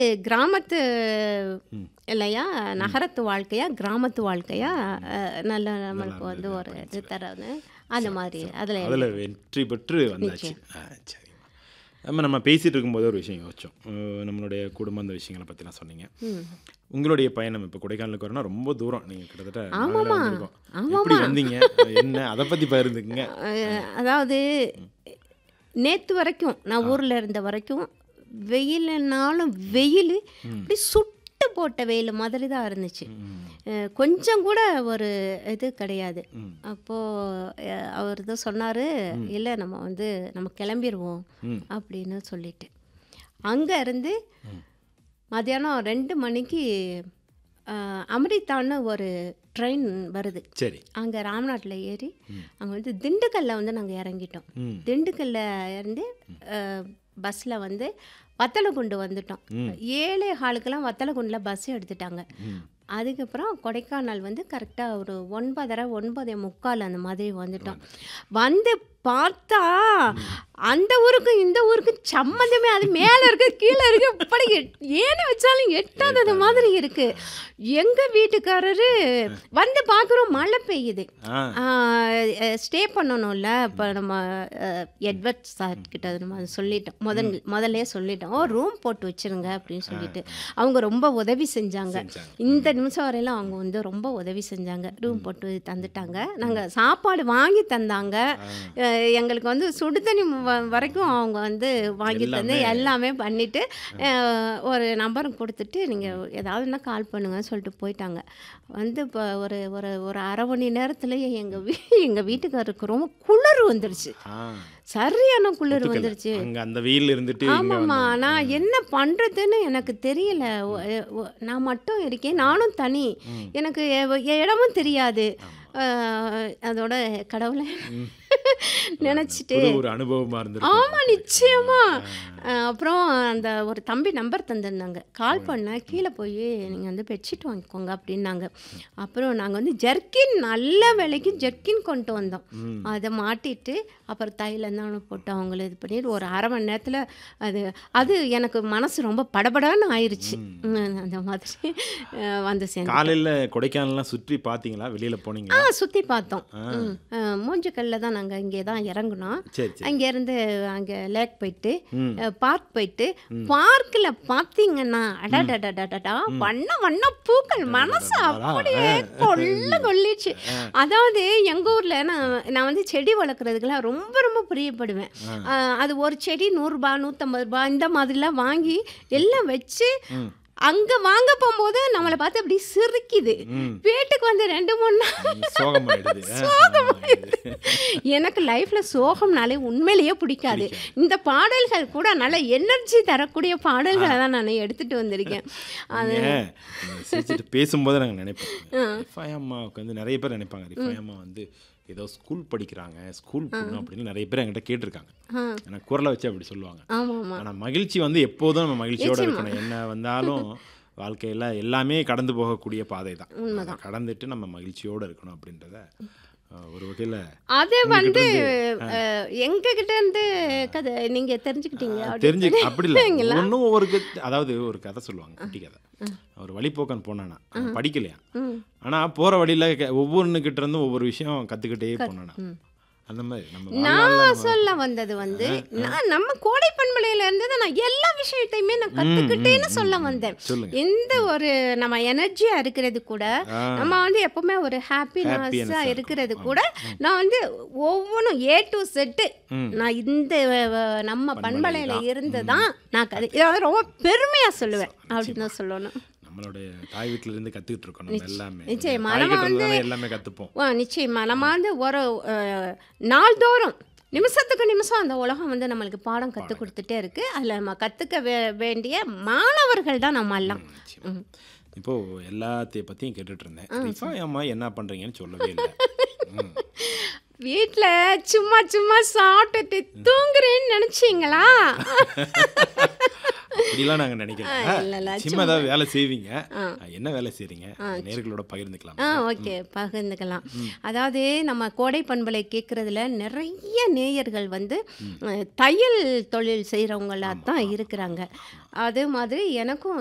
கிராமத்து இல்லையா நகரத்து வாழ்க்கையா கிராமத்து வாழ்க்கையா அஹ், நல்ல நம்மளுக்கு வந்து ஒரு இது தரது அந்த மாதிரி அதில் அதில் வெற்றி பெற்று வந்தாச்சு ஆ சரிம்மா நம்ம நம்ம பேசிகிட்டு இருக்கும்போது ஒரு விஷயம் யோசிச்சோம் அஹ் நம்மளுடைய குடும்பம் அந்த விஷயங்களை பற்றிலாம் சொன்னீங்க உங்களுடைய பயணம் இப்போ கொடைக்கானலுக்கு வரணும்னா ரொம்ப தூரம் நீங்கள் கிட்டத்தட்ட நாங்களே வந்திருக்கோம். எப்படி வந்தீங்க என்ன அதை பற்றி பகிர்ந்துக்குங்க அதாவது நேற்று வரைக்கும் நான் ஊரில் இருந்த வரைக்கும் வெயில்னாலும் வெயில் இப்படி சுட்டு போட்ட வெயில் மாதிரி தான் இருந்துச்சு அஹ், கொஞ்சம் கூட ஒரு இது கிடையாது அப்போது அவர் தான் சொன்னார் இல்லை நம்ம வந்து நம்ம கிளம்பிடுவோம் அப்படின்னு சொல்லிட்டு அங்கே இருந்து மத்தியானம் ரெண்டு மணிக்கு அஹ், அமிர்தான்னு ஒரு ட்ரெயின் வருது சரி அங்கே ராம்நாட்டில் ஏறி அங்கே வந்து திண்டுக்கல்ல வந்து நாங்கள் இறங்கிட்டோம் ம். திண்டுக்கல்ல இருந்து பஸ்ஸில் வந்து வத்தலகுண்டு வந்துட்டோம் ஏழே ஹாலுக்கெல்லாம் வத்தலகுண்டில் பஸ் எடுத்துட்டாங்க அதுக்கப்புறம் கொடைக்கானல் வந்து கரெக்டாக ஒரு ஒன்பதரை ஒன்பதே முக்கால் அந்த மாதிரி வந்துட்டோம் வந்து பார்த்தா அந்த ஊருக்கும் இந்த ஊருக்கும் சம்மந்தமே அது மேலே இருக்கு கீழே இருக்கு இப்படி எட்- ஏன்னு வச்சாலும் எட்டாதது மாதிரி இருக்கு எங்க வீட்டுக்காரரு வந்து பார்க்குறோம் மழை பெய்யுது ஆ ஸ்டே பண்ணணும்ல இப்போ நம்ம அஹ், எட்வர்ட் சார் கிட்ட நம்ம அதை சொல்லிட்டோம் முதல் முதல்லே சொல்லிட்டோம் ஓ ரூம் போட்டு வச்சிருங்க அப்படின்னு சொல்லிட்டு அவங்க ரொம்ப உதவி செஞ்சாங்க இந்த நிமிஷம் வரையிலும் அவங்க வந்து ரொம்ப உதவி செஞ்சாங்க ரூம் போட்டு தந்துட்டாங்க நாங்கள் சாப்பாடு வாங்கி தந்தாங்க அஹ், எங்களுக்கு வந்து சுடு தண்ணி வ- வரைக்கும் அவங்க வந்து வாங்கி தந்து எல்லாமே பண்ணிட்டு அஹ், ஒரு நம்பர் கொடுத்துட்டு நீங்கள் ஏதாவதுன்னா கால் பண்ணுங்கன்னு சொல்லிட்டு போயிட்டாங்க வந்து இப்போ ஒரு ஒரு ஒரு அரை மணி நேரத்துலேயே எங்கள் வீ எங்கள் வீட்டுக்காரருக்கு ரொம்ப குளிர் வந்துருச்சு ஆ சரியான குளிர் வந்துருச்சு அங்க அந்த வெயில் இருந்துட்டு இங்க ஆமாம்மா நான் என்ன பண்ணுறதுன்னு எனக்கு தெரியல ஒ- ஒ- நான் மட்டும் இருக்கேன் நானும் தனி எனக்கு எ- இடமும் தெரியாது அஹ், அதோட கடவுளை நினச்சிட்டு புது ஒரு அனுபவமா இருந்திருக்கும் ஆமாம் நிச்சயமா அஹ், அப்புறம் அந்த ஒரு தம்பி நம்பர் தந்திருந்தாங்க கால் பண்ண கீழே போய் நீங்கள் வந்து பெட்ஷீட் வாங்கிக்கோங்க அப்படின்னாங்க அப்புறம் நாங்கள் வந்து ஜெர்க்கின் நல்ல விலைக்கு ஜெர்க்கின் கொண்டு வந்தோம் அதை மாட்டிட்டு அப்புறம் தைலம் தான் போட்டு அவங்கள இது பண்ணிட்டு ஒரு அரை மணி நேரத்தில் அது அது எனக்கு மனசு ரொம்ப படபடன்னு ஆயிடுச்சு ம், அந்த மாதிரி அஹ், வந்து சேர்ந்து காலையில கொடைக்கானல்லாம் சுற்றி பார்த்தீங்களா வெளியில ஆ போனீங்களா சுற்றி பார்த்தோம் ம். அஹ், மூஞ்சிக்கல்ல தான் நாங்கள் இங்கே தான் இறங்குனோம் சரி சரி அங்கேருந்து அங்கே லேக் போயிட்டு பார்க் போயிட்டு பார்க்கில் பார்த்தீங்கன்னா அடடடடடா வண்ண வண்ண பூக்கள் மனசு அப்படியே கொள்ள கொள்ளிச்சு அதாவது எங்கள் ஊரில் நான் நான் வந்து செடி வளர்க்குறதுக்கெல்லாம் ரொம்ப ரொம்ப பிரியப்படுவேன் அஹ், அது ஒரு செடி நூறுரூபா நூற்றம்பது ரூபா இந்த மாதிரிலாம் வாங்கி எல்லாம் வச்சு அங்கே வாங்க போகும்போது நம்மளை பார்த்து அப்படி சிரிக்குது வீட்டுக்கு வந்து ரெண்டு மூணு நாள் சோகமாயிடுது எனக்கு லைஃப்ல சோகம்னாலே உண்மையிலேயே பிடிக்காது இந்த பாடல்கள் கூட நல்ல எனர்ஜி தரக்கூடிய பாடல்களை தான் நான் எடுத்துட்டு வந்திருக்கேன் அது நீங்க சிரிச்சுட்டு பேசும்போது நாங்கள் நினைப்போம் ரிஃபாய் அம்மாவுக்கு வந்து நிறைய பேர் நினைப்பாங்க ரிஃபாய் அம்மா வந்து ஏதோ ஸ்கூல் படிக்கிறாங்க ஸ்கூல் போகணும் அப்படின்னு நிறைய பேர் என்கிட்ட கேட்டிருக்காங்க எனக்கு குரலை வச்சு அப்படி சொல்லுவாங்க ஆமா ஆமா ஆனா மகிழ்ச்சி வந்து எப்போதும் நம்ம மகிழ்ச்சியோட இருக்கணும் என்ன வந்தாலும் வாழ்க்கையில எல்லாமே கடந்து போகக்கூடிய பாதை தான் அதை கடந்துட்டு நம்ம மகிழ்ச்சியோட இருக்கணும் அப்படின்றத அஹ், ஒரு வகையில அது வந்து அஹ், எங்க கிட்ட இருந்து கதை நீங்க தெரிஞ்சுக்கிட்டீங்க அப்படி- தெரிஞ்சு அப்படி இல்லை ஒன்றும் ஒவ்வொரு கத்- அதாவது ஒரு கதை சொல்லுவாங்க குட்டி கதை ஒரு வழிப்போக்கன் போனானா அவன் படிக்கலையா ஆனா போற வழியில க- ஒவ்வொன்று கிட்ட இருந்தும் ஒவ்வொரு விஷயம் கத்துக்கிட்டே போனானா அந்த மாதிரி நம்ம வாழ்நாள்ல நான் சொல்ல வந்தது வந்து நான் நம்ம கோடை பண்பலையில இருந்து தான் நான் எல்லா விஷயத்தையுமே நான் கத்துக்கிட்டேன்னு சொல்ல வந்தேன் சொல்லுங்க. எந்த ஒரு நம்ம எனர்ஜியா இருக்கிறது கூட நம்ம வந்து எப்பவுமே ஒரு ஹாப்பினஸ்ஸா இருக்கிறது கூட நான் வந்து ஒவ்வொன்றும் ஏ டு செட்டு நான் இந்த அஹ், நம்ம பண்பலையில இருந்து தான் நான் கதை இதை வந்து ரொம்ப பெருமையா சொல்லுவேன் அப்படின்னு தான் சொல்லணும் நம்மளுடைய தாய் வீட்டுல இருந்து கத்துக்கிட்டு இருக்கோம் நம்ம எல்லாமே நிச்சயமா. தாய் நம்ம கிட்ட இருந்து தானே எல்லாமே கத்துப்போம் ஆ நிச்சயமா நம்ம வந்து ஒரு அஹ், நாள்தோறும் நிமிஷத்துக்கு நிமிஷம் அந்த உலகம் வந்து நம்மளுக்கு பாடம் கற்றுக் கொடுத்துட்டே இருக்கு அதில் நம்ம கற்றுக்க வே வேண்டிய மாணவர்கள் தான் நம்ம எல்லாம் நிச்சயமா. இப்போ எல்லாத்தையும் பத்தியும் கேட்டுட்டு இருந்தேன் ரிஃபாய் அம்மா என்ன பண்றீங்கன்னு சொல்லவே இல்லை ம். வீட்டில் சும்மா சும்மா சாப்பிட்டுட்டு தூங்குறேன்னு நினச்சிங்களா அப்படிலாம் நாங்க இல்ல, இல்ல, நினைக்கிறோம் சும்மா ஏதாவது வேலை செய்வீங்க என்ன வேலை செய்றீங்க நேர்களோட பகிர்ந்துக்கலாம் ஆ ஓகே பகிர்ந்துக்கலாம் அதாவது நம்ம கோடை பண்பலை கேட்குறதுல நிறைய நேயர்கள் வந்து அஹ், தையல் தொழில் செய்கிறவங்களா தான் இருக்கிறாங்க அதே மாதிரி எனக்கும்